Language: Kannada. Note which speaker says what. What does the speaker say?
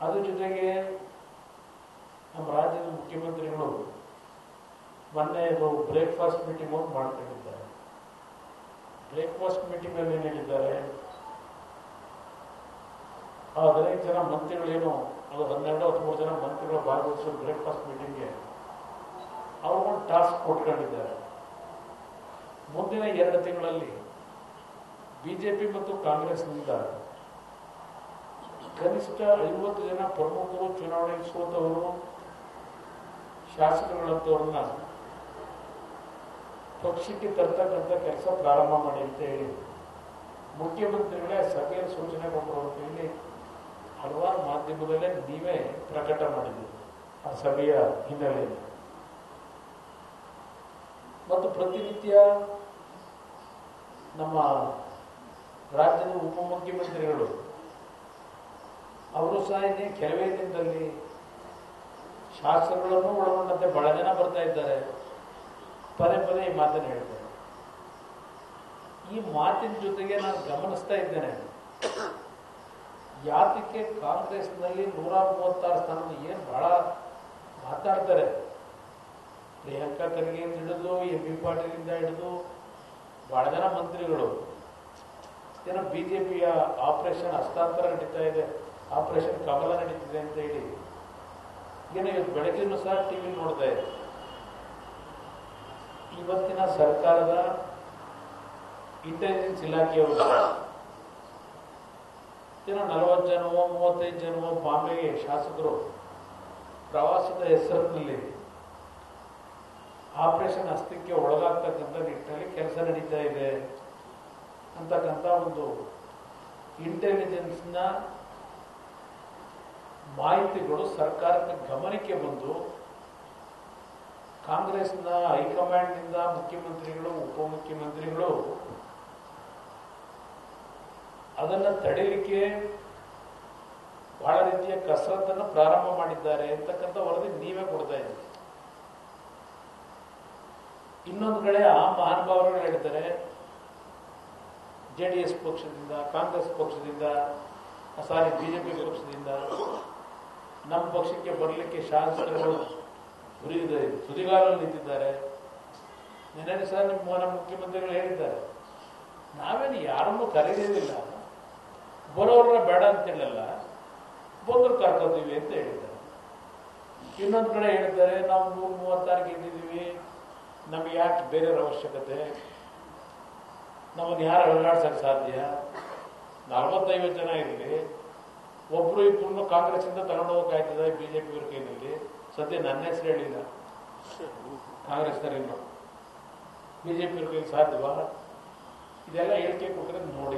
Speaker 1: ಅದ್ರ ಜೊತೆಗೆ ನಮ್ಮ ರಾಜ್ಯದ ಮುಖ್ಯಮಂತ್ರಿಗಳು ಮೊನ್ನೆ ಇದು ಬ್ರೇಕ್ಫಾಸ್ಟ್ ಮೀಟಿಂಗ್ ಒಂದು ಮಾಡ್ಕೊಂಡಿದ್ದಾರೆ ಬ್ರೇಕ್ಫಾಸ್ಟ್ ಮೀಟಿಂಗಲ್ಲಿ ಏನು ಹೇಳಿದ್ದಾರೆ ಆ ಹದಿನೈದು ಜನ ಮಂತ್ರಿಗಳೇನು ಅದು ಹನ್ನೆರಡು ಹದಿಮೂರು ಜನ ಮಂತ್ರಿಗಳು ಭಾಗವಹಿಸೋ ಬ್ರೇಕ್ಫಾಸ್ಟ್ ಮೀಟಿಂಗ್ಗೆ ಅವ್ರಿಗೊಂದು ಟಾಸ್ಕ್ ಕೊಟ್ಕೊಂಡಿದ್ದಾರೆ ಮುಂದಿನ ಎರಡು ತಿಂಗಳಲ್ಲಿ ಬಿಜೆಪಿ ಮತ್ತು ಕಾಂಗ್ರೆಸ್ನಿಂದ ಕನಿಷ್ಠ ಐವತ್ತು ಜನ ಪ್ರಮುಖರು ಚುನಾವಣೆಗೆ ಸೋತವರು ಶಾಸಕರುಗಳಂತವ್ರನ್ನ ಪಕ್ಷಕ್ಕೆ ತರ್ತಕ್ಕಂಥ ಕೆಲಸ ಪ್ರಾರಂಭ ಮಾಡಿ ಅಂತ ಹೇಳಿ ಮುಖ್ಯಮಂತ್ರಿಗಳೇ ಸಭೆಯಲ್ಲಿ ಸೂಚನೆ ಕೊಟ್ಟರು ಅಂತ ಹೇಳಿ ಹಲವಾರು ಮಾಧ್ಯಮದಲ್ಲೇ ನೀವೇ ಪ್ರಕಟ ಮಾಡಿದ್ದೀರಿ ಆ ಸಭೆಯ ಹಿನ್ನೆಲೆಯಲ್ಲಿ ಮತ್ತು ಪ್ರತಿನಿತ್ಯ ನಮ್ಮ ರಾಜ್ಯದ ಉಪಮುಖ್ಯಮಂತ್ರಿಗಳು ಅವರು ಸಹ ಇನ್ನೇ ಕೆಲವೇ ದಿನದಲ್ಲಿ ಶಾಸಕಗಳನ್ನು ಒಳಗೊಂಡಂತೆ ಬಹಳ ಜನ ಬರ್ತಾ ಇದ್ದಾರೆ ಪದೇ ಪದೇ ಈ ಮಾತನ್ನು ಹೇಳ್ತಾರೆ ಈ ಮಾತಿನ ಜೊತೆಗೆ ನಾನು ಗಮನಿಸ್ತಾ ಇದ್ದೇನೆ ಯಾತಕ್ಕೆ ಕಾಂಗ್ರೆಸ್ನಲ್ಲಿ ನೂರ ಮೂವತ್ತಾರು ಸ್ಥಾನದ ಏನು ಬಹಳ ಮಾತಾಡ್ತಾರೆ ಪ್ರಿಯಾಂಕಾ ಖರ್ಗೆಯಿಂದ ಹಿಡಿದು ಎಂ ಬಿ ಪಾಟೀಲಿಂದ ಹಿಡಿದು ಬಹಳ ಜನ ಮಂತ್ರಿಗಳು ಏನೋ ಬಿಜೆಪಿಯ ಆಪರೇಷನ್ ಹಸ್ತಾಂತರ ನಡೀತಾ ಇದೆ ಆಪರೇಷನ್ ಕಮಲ ನಡೀತಿದೆ ಅಂತ ಹೇಳಿ ಏನೋ ಇವತ್ತು ಬೆಳಗ್ಗೆನೂ ಸಹ ಟಿವಿ ನೋಡ್ತಾ ಇದೆ ಇವತ್ತಿನ ಸರ್ಕಾರದ ಇಂಟೆಲಿಜೆನ್ಸ್ ಇಲಾಖೆಯವರು ಏನೋ ನಲವತ್ತು ಜನವೋ ಮೂವತ್ತೈದು ಜನವೋ ಬಾಂಬೆಗೆ ಶಾಸಕರು ಪ್ರವಾಸದ ಹೆಸರಿನಲ್ಲಿ ಆಪರೇಷನ್ ಹಸ್ತಕ್ಕೆ ಒಳಗಾಗ್ತಕ್ಕಂಥ ನಿಟ್ಟಿನಲ್ಲಿ ಕೆಲಸ ನಡೀತಾ ಇದೆ ಅಂತಕ್ಕಂಥ ಒಂದು ಇಂಟೆಲಿಜೆನ್ಸ್ನ ಮಾಹಿತಿಗಳು ಸರ್ಕಾರದ ಗಮನಕ್ಕೆ ಬಂದು ಕಾಂಗ್ರೆಸ್ನ ಹೈಕಮಾಂಡ್ನಿಂದ ಮುಖ್ಯಮಂತ್ರಿಗಳು ಉಪಮುಖ್ಯಮಂತ್ರಿಗಳು ಅದನ್ನು ತಡೆಯಲಿಕ್ಕೆ ಬಹಳ ರೀತಿಯ ಕಸರತ್ತನ್ನು ಪ್ರಾರಂಭ ಮಾಡಿದ್ದಾರೆ ಅಂತಕ್ಕಂಥ ವರದಿ ನೀವೇ ಕೊಡ್ತಾ ಇದ್ದೀರಿ ಇನ್ನೊಂದು ಕಡೆ ಆ ಮಹಾನುಭಾವರುಗಳು ಹೇಳ್ತಾರೆ ಜೆ ಡಿ ಎಸ್ ಪಕ್ಷದಿಂದ ಕಾಂಗ್ರೆಸ್ ಪಕ್ಷದಿಂದ ಸಾರಿ ಬಿಜೆಪಿ ಪಕ್ಷದಿಂದ ನಮ್ಮ ಪಕ್ಷಕ್ಕೆ ಬರಲಿಕ್ಕೆ ಶಾಸಕರು ಹುರಿದ ತುದಿಗಾಲಲ್ಲಿ ನಿಂತಿದ್ದಾರೆ ನಿನ್ನೆ ಸಹ ನಿಮ್ಮ ನಮ್ಮ ಮುಖ್ಯಮಂತ್ರಿಗಳು ಹೇಳಿದ್ದಾರೆ ನಾವೇನು ಯಾರನ್ನೂ ಕರೆಯೋದಿಲ್ಲ ಬರೋರ ಬೇಡ ಅಂತ ಹೇಳಲ್ಲ ಬಂದ್ರು ಕರ್ಕೋತೀವಿ ಅಂತ ಹೇಳಿದ್ದಾರೆ ಇನ್ನೊಂದು ಕಡೆ ಹೇಳ್ತಾರೆ ನಾವು ನೂರ ಮೂವತ್ತಾರು ಗೆದ್ದಿದ್ದೀವಿ ನಮಗೆ ಯಾಕೆ ಬೇರೆಯವ್ರ ಅವಶ್ಯಕತೆ ನಮ್ಮನ್ನು ಯಾರು ಅಳಗಾಡ್ಸಕ್ಕೆ ಸಾಧ್ಯ ನಲವತ್ತೈವತ್ತು ಜನ ಇರಲಿ ಒಬ್ರು ಇಬ್ಬರನ್ನು ಕಾಂಗ್ರೆಸ್ಸಿಂದ ತಗೊಂಡು ಹೋಗಕ್ಕಾಯ್ತದೆ ಬಿ ಜೆ ಪಿಯವ್ರ ಕೈನಲ್ಲಿ ಸದ್ಯ ನನ್ನ ಹೆಸರು ಹೇಳಿಲ್ಲ ಕಾಂಗ್ರೆಸ್ನವರಿನ್ನು ಬಿ ಜೆ ಪಿಯವ್ರ ಕೈಲಿ ಸಾಧ್ಯವಾ ಇದೆಲ್ಲ ಹೇಳಿಕೆ ಕೊಟ್ಟರೆ ನೋಡಿ